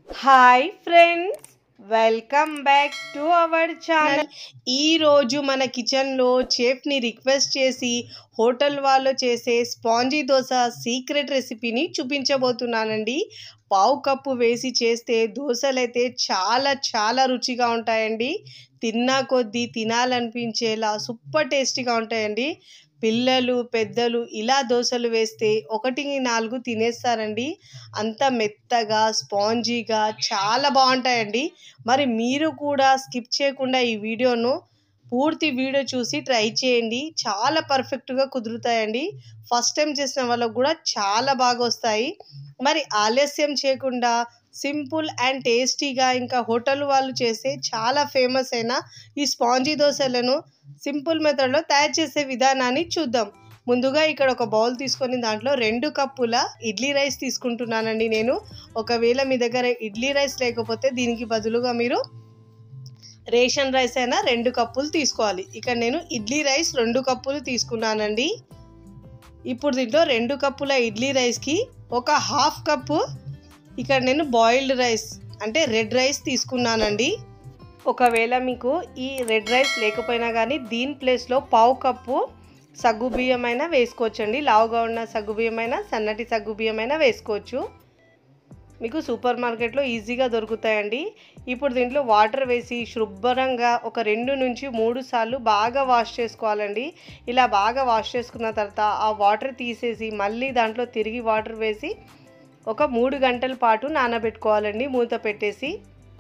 hi friends welcome back to our channel ఈ రోజు మన కిచెన్లో చెఫ్ని రిక్వెస్ట్ చేసి హోటల్ వాళ్ళు చేసే స్పాంజీ దోశ సీక్రెట్ రెసిపీని చూపించబోతున్నానండి పావు కప్పు వేసి చేస్తే దోశలు అయితే చాలా చాలా రుచిగా ఉంటాయండి తిన్నా కొద్దీ తినాలనిపించేలా సూపర్ టేస్టీగా ఉంటాయండి పిల్లలు పెద్దలు ఇలా దోశలు వేస్తే ఒకటికి నాలుగు తినేస్తారండి అంత మెత్తగా స్పాంజీగా చాలా బాగుంటాయండి మరి మీరు కూడా స్కిప్ చేయకుండా ఈ వీడియోను పూర్తి వీడియో చూసి ట్రై చేయండి చాలా పర్ఫెక్ట్గా కుదురుతాయండి ఫస్ట్ టైం చేసిన వాళ్ళకు కూడా చాలా బాగా వస్తాయి మరి ఆలస్యం చేయకుండా సింపుల్ అండ్ టేస్టీగా ఇంకా హోటల్ వాళ్ళు చేసే చాలా ఫేమస్ అయిన ఈ స్పాంజీ దోశలను సింపుల్ మెథడ్లో తయారు చేసే విధానాన్ని చూద్దాం ముందుగా ఇక్కడ ఒక బౌల్ తీసుకొని దాంట్లో రెండు కప్పుల ఇడ్లీ రైస్ తీసుకుంటున్నానండి నేను ఒకవేళ మీ దగ్గర ఇడ్లీ రైస్ లేకపోతే దీనికి బదులుగా మీరు రేషన్ రైస్ అయినా రెండు కప్పులు తీసుకోవాలి ఇక్కడ నేను ఇడ్లీ రైస్ రెండు కప్పులు తీసుకున్నానండి ఇప్పుడు దీంట్లో రెండు కప్పుల ఇడ్లీ రైస్కి ఒక హాఫ్ కప్పు ఇక్కడ నేను బాయిల్డ్ రైస్ అంటే రెడ్ రైస్ తీసుకున్నానండి ఒకవేళ మీకు ఈ రెడ్ రైస్ లేకపోయినా కానీ దీని ప్లేస్లో పావు కప్పు సగ్గు బియ్యం అయినా వేసుకోవచ్చండి లావుగా ఉన్న సగ్గు బియ్యం అయినా సన్నటి సగ్గు బియ్యం అయినా వేసుకోవచ్చు మీకు సూపర్ మార్కెట్లో ఈజీగా దొరుకుతాయండి ఇప్పుడు దీంట్లో వాటర్ వేసి శుభ్రంగా ఒక రెండు నుంచి మూడు సార్లు బాగా వాష్ చేసుకోవాలండి ఇలా బాగా వాష్ చేసుకున్న తర్వాత ఆ వాటర్ తీసేసి మళ్ళీ దాంట్లో తిరిగి వాటర్ వేసి ఒక మూడు గంటల పాటు నానబెట్టుకోవాలండి మూత పెట్టేసి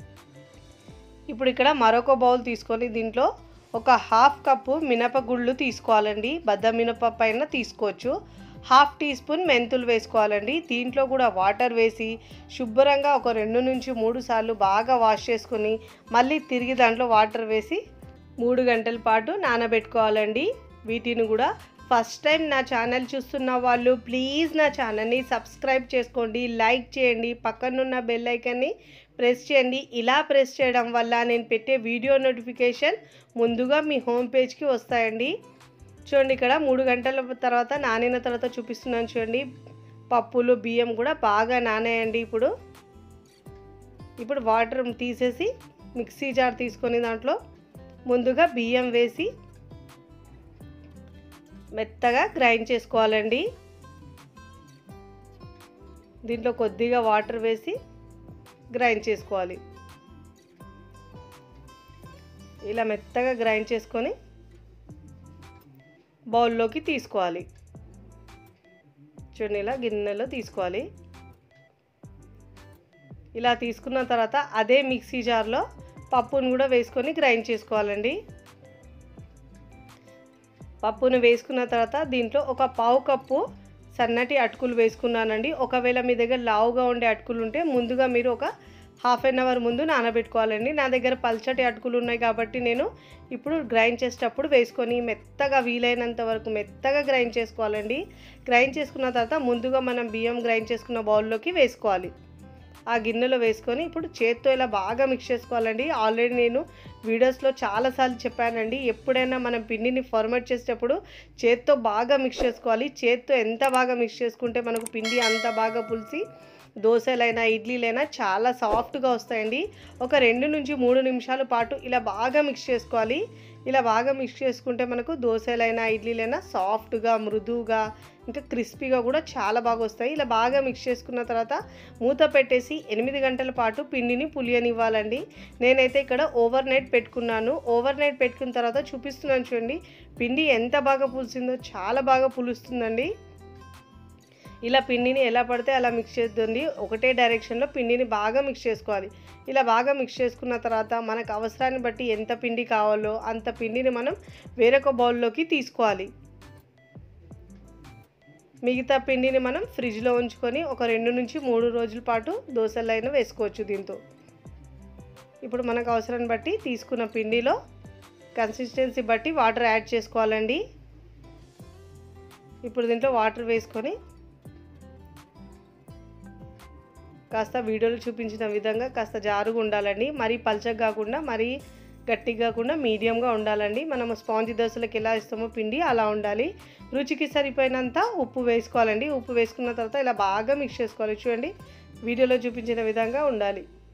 ఇప్పుడు ఇక్కడ మరొక బౌల్ తీసుకొని దీంట్లో ఒక హాఫ్ కప్పు మినపగుళ్ళు తీసుకోవాలండి బద్ద మినప పైన తీసుకోవచ్చు హాఫ్ టీ స్పూన్ మెంతులు వేసుకోవాలండి దీంట్లో కూడా వాటర్ వేసి శుభ్రంగా ఒక రెండు నుంచి మూడు సార్లు బాగా వాష్ చేసుకుని మళ్ళీ తిరిగి దాంట్లో వాటర్ వేసి మూడు గంటల పాటు నానబెట్టుకోవాలండి వీటిని కూడా ఫస్ట్ టైం నా ఛానల్ చూస్తున్న వాళ్ళు ప్లీజ్ నా ఛానల్ని సబ్స్క్రైబ్ చేసుకోండి లైక్ చేయండి పక్కనున్న బెల్ ఐకన్ని ప్రెస్ చేయండి ఇలా ప్రెస్ చేయడం వల్ల నేను పెట్టే వీడియో నోటిఫికేషన్ ముందుగా మీ హోమ్ పేజ్కి వస్తాయండి చూడండి ఇక్కడ మూడు గంటల తర్వాత నానిన తర్వాత చూపిస్తున్నాను చూడండి పప్పులు బియ్యం కూడా బాగా నానేయండి ఇప్పుడు ఇప్పుడు వాటర్ తీసేసి మిక్సీ జార్ తీసుకొని దాంట్లో ముందుగా బియ్యం వేసి మెత్తగా గ్రైండ్ చేసుకోవాలండి దీంట్లో కొద్దిగా వాటర్ వేసి గ్రైండ్ చేసుకోవాలి ఇలా మెత్తగా గ్రైండ్ చేసుకొని బౌల్లోకి తీసుకోవాలి చూడండి ఇలా గిన్నెలో తీసుకోవాలి ఇలా తీసుకున్న తర్వాత అదే మిక్సీ జార్లో పప్పును కూడా వేసుకొని గ్రైండ్ చేసుకోవాలండి పప్పును వేసుకున్న తర్వాత దీంట్లో ఒక పావు కప్పు సన్నటి అటుకులు వేసుకున్నానండి ఒకవేళ మీ దగ్గర లావుగా ఉండే అటుకులు ఉంటే ముందుగా మీరు ఒక హాఫ్ అన్ అవర్ ముందు నానబెట్టుకోవాలండి నా దగ్గర పల్చటి అటుకులు ఉన్నాయి కాబట్టి నేను ఇప్పుడు గ్రైండ్ చేసేటప్పుడు వేసుకొని మెత్తగా వీలైనంత వరకు మెత్తగా గ్రైండ్ చేసుకోవాలండి గ్రైండ్ చేసుకున్న తర్వాత ముందుగా మనం బియ్యం గ్రైండ్ చేసుకున్న బౌల్లోకి వేసుకోవాలి ఆ గిన్నెలో వేసుకొని ఇప్పుడు చేత్తో ఇలా బాగా మిక్స్ చేసుకోవాలండి ఆల్రెడీ నేను వీడియోస్లో చాలాసార్లు చెప్పానండి ఎప్పుడైనా మనం పిండిని ఫార్మేట్ చేసేటప్పుడు చేత్తో బాగా మిక్స్ చేసుకోవాలి చేత్తో ఎంత బాగా మిక్స్ చేసుకుంటే మనకు పిండి అంత బాగా పులిసి దోశలైనా ఇడ్లీలైనా చాలా సాఫ్ట్గా వస్తాయండి ఒక రెండు నుంచి మూడు నిమిషాల పాటు ఇలా బాగా మిక్స్ చేసుకోవాలి ఇలా బాగా మిక్స్ చేసుకుంటే మనకు దోశలైనా ఇడ్లీలైనా సాఫ్ట్గా మృదువుగా ఇంకా క్రిస్పీగా కూడా చాలా బాగా వస్తాయి ఇలా బాగా మిక్స్ చేసుకున్న తర్వాత మూత పెట్టేసి ఎనిమిది గంటల పాటు పిండిని పులియనివ్వాలండి నేనైతే ఇక్కడ ఓవర్ నైట్ పెట్టుకున్నాను ఓవర్ నైట్ పెట్టుకున్న తర్వాత చూపిస్తున్నాను చూడండి పిండి ఎంత బాగా పులిసిందో చాలా బాగా పులుస్తుందండి ఇలా పిండిని ఎలా పడితే అలా మిక్స్ చేస్తుంది ఒకటే డైరెక్షన్లో పిండిని బాగా మిక్స్ చేసుకోవాలి ఇలా బాగా మిక్స్ చేసుకున్న తర్వాత మనకు అవసరాన్ని బట్టి ఎంత పిండి కావాలో అంత పిండిని మనం వేరొక బౌల్లోకి తీసుకోవాలి మిగతా పిండిని మనం ఫ్రిడ్జ్లో ఉంచుకొని ఒక రెండు నుంచి మూడు రోజుల పాటు దోశలైనా వేసుకోవచ్చు దీంతో ఇప్పుడు మనకు అవసరాన్ని బట్టి తీసుకున్న పిండిలో కన్సిస్టెన్సీ బట్టి వాటర్ యాడ్ చేసుకోవాలండి ఇప్పుడు దీంట్లో వాటర్ వేసుకొని కాస్త వీడియోలో చూపించిన విధంగా కాస్త జారుగా ఉండాలండి మరీ పల్చగా కాకుండా మరీ గట్టిగా కాకుండా మీడియంగా ఉండాలండి మనము స్పాంజ్ దోశలకు ఎలా ఇస్తామో పిండి అలా ఉండాలి రుచికి సరిపోయినంత ఉప్పు వేసుకోవాలండి ఉప్పు వేసుకున్న తర్వాత ఇలా బాగా మిక్స్ చేసుకోవాలి చూడండి వీడియోలో చూపించిన విధంగా ఉండాలి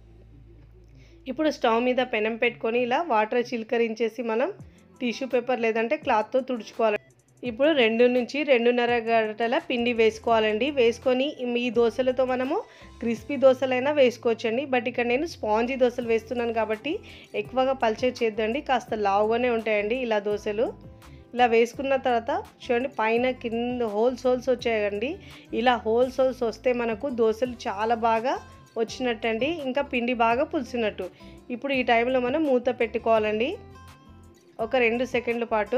ఇప్పుడు స్టవ్ మీద పెనం పెట్టుకొని ఇలా వాటర్ చిలకరించేసి మనం టిష్యూ పేపర్ లేదంటే క్లాత్తో తుడుచుకోవాలి ఇప్పుడు రెండు నుంచి రెండున్నర గంటల పిండి వేసుకోవాలండి వేసుకొని ఈ దోశలతో మనము క్రిస్పీ దోశలైనా వేసుకోవచ్చండి బట్ ఇక్కడ నేను స్పాంజీ దోశలు వేస్తున్నాను కాబట్టి ఎక్కువగా పల్చే చేద్దండి కాస్త లావుగానే ఉంటాయండి ఇలా దోశలు ఇలా వేసుకున్న తర్వాత చూడండి పైన కింద హోల్స్ హోల్స్ వచ్చాయండి ఇలా హోల్స్ హోల్స్ వస్తే మనకు దోశలు చాలా బాగా వచ్చినట్టండి ఇంకా పిండి బాగా పులిసినట్టు ఇప్పుడు ఈ టైంలో మనం మూత పెట్టుకోవాలండి ఒక రెండు సెకండ్ల పాటు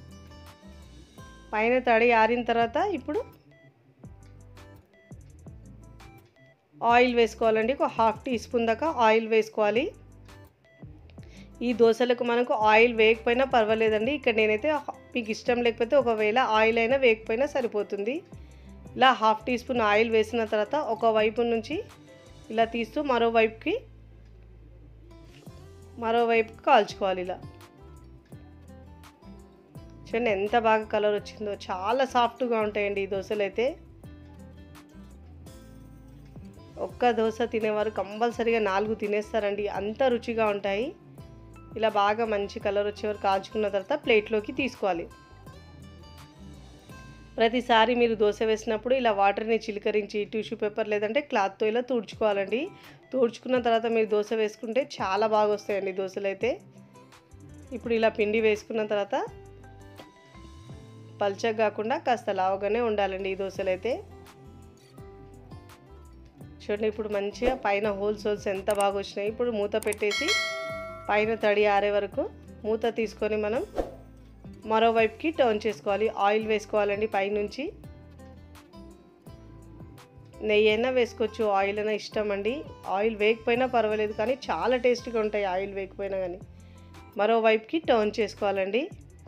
పైన తడి ఆరిన తర్వాత ఇప్పుడు ఆయిల్ వేసుకోవాలండి ఒక హాఫ్ టీ స్పూన్ దాకా ఆయిల్ వేసుకోవాలి ఈ దోశలకు మనకు ఆయిల్ వేయకపోయినా పర్వాలేదండి ఇక్కడ నేనైతే మీకు ఇష్టం లేకపోతే ఒకవేళ ఆయిల్ అయినా వేయకపోయినా సరిపోతుంది ఇలా హాఫ్ టీ స్పూన్ ఆయిల్ వేసిన తర్వాత ఒక వైపు నుంచి ఇలా తీస్తూ మరో వైపుకి మరోవైపుకి కాల్చుకోవాలి ఇలా చూడండి ఎంత బాగా కలర్ వచ్చిందో చాలా సాఫ్ట్గా ఉంటాయండి ఈ దోశలు అయితే ఒక్క దోశ తినేవారు కంపల్సరీగా నాలుగు తినేస్తారండి అంత రుచిగా ఉంటాయి ఇలా బాగా మంచి కలర్ వచ్చేవారు కాల్చుకున్న తర్వాత ప్లేట్లోకి తీసుకోవాలి ప్రతిసారి మీరు దోశ వేసినప్పుడు ఇలా వాటర్ని చిలకరించి టిష్యూ పేపర్ లేదంటే క్లాత్తో ఇలా తుడుచుకోవాలండి తుడుచుకున్న తర్వాత మీరు దోశ వేసుకుంటే చాలా బాగా వస్తాయండి దోశలు అయితే ఇప్పుడు ఇలా పిండి వేసుకున్న తర్వాత పల్చగా కాకుండా కాస్త లావుగానే ఉండాలండి ఈ దోశలు అయితే చూడండి ఇప్పుడు మంచిగా పైన హోల్స్ హోల్స్ ఎంత బాగా వచ్చినాయి ఇప్పుడు మూత పెట్టేసి పైన తడి ఆరే వరకు మూత తీసుకొని మనం మరోవైపుకి టర్న్ చేసుకోవాలి ఆయిల్ వేసుకోవాలండి పైనుంచి నెయ్యి అయినా వేసుకోవచ్చు ఆయిల్ అయినా ఇష్టం అండి ఆయిల్ వేయకపోయినా పర్వాలేదు కానీ చాలా టేస్టీగా ఉంటాయి ఆయిల్ వేయకపోయినా కానీ మరోవైపుకి టర్న్ చేసుకోవాలండి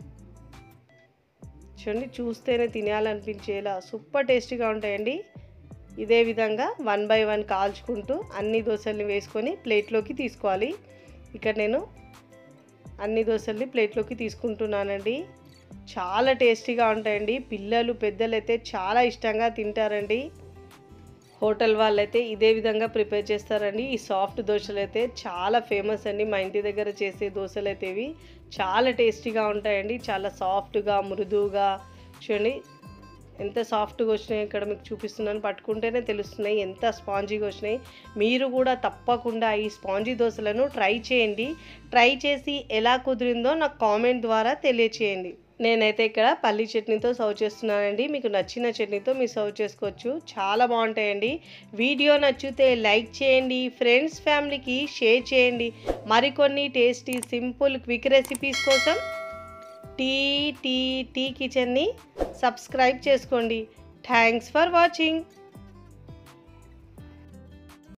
చూడండి చూస్తేనే తినాలనిపించేలా సూపర్ టేస్టీగా ఉంటాయండి ఇదే విధంగా వన్ బై వన్ కాల్చుకుంటూ అన్ని దోశల్ని వేసుకొని ప్లేట్లోకి తీసుకోవాలి ఇక్కడ నేను అన్ని దోశల్ని ప్లేట్లోకి తీసుకుంటున్నానండి చాలా టేస్టీగా ఉంటాయండి పిల్లలు పెద్దలు అయితే చాలా ఇష్టంగా తింటారండి హోటల్ వాళ్ళైతే ఇదే విధంగా ప్రిపేర్ చేస్తారండి ఈ సాఫ్ట్ దోశలు అయితే చాలా ఫేమస్ అండి మా ఇంటి దగ్గర చేసే దోశలు అయితే ఇవి చాలా టేస్టీగా ఉంటాయండి చాలా సాఫ్ట్గా మృదువుగా చూడండి ఎంత సాఫ్ట్గా వచ్చినాయి ఇక్కడ మీకు చూపిస్తున్నాను పట్టుకుంటేనే తెలుస్తున్నాయి ఎంత స్పాంజీగా వచ్చినాయి మీరు కూడా తప్పకుండా ఈ స్పాంజీ దోశలను ట్రై చేయండి ట్రై చేసి ఎలా కుదిరిందో నాకు కామెంట్ ద్వారా తెలియచేయండి నేనైతే ఇక్కడ పల్లి చట్నీతో సర్వ్ చేస్తున్నానండి మీకు నచ్చిన చట్నీతో మీరు సర్వ్ చేసుకోవచ్చు చాలా బాగుంటాయండి వీడియో నచ్చితే లైక్ చేయండి ఫ్రెండ్స్ ఫ్యామిలీకి షేర్ చేయండి మరికొన్ని టేస్టీ సింపుల్ క్విక్ రెసిపీస్ కోసం టీ టీ టీ కిచెన్ని సబ్స్క్రైబ్ చేసుకోండి థ్యాంక్స్ ఫర్ వాచింగ్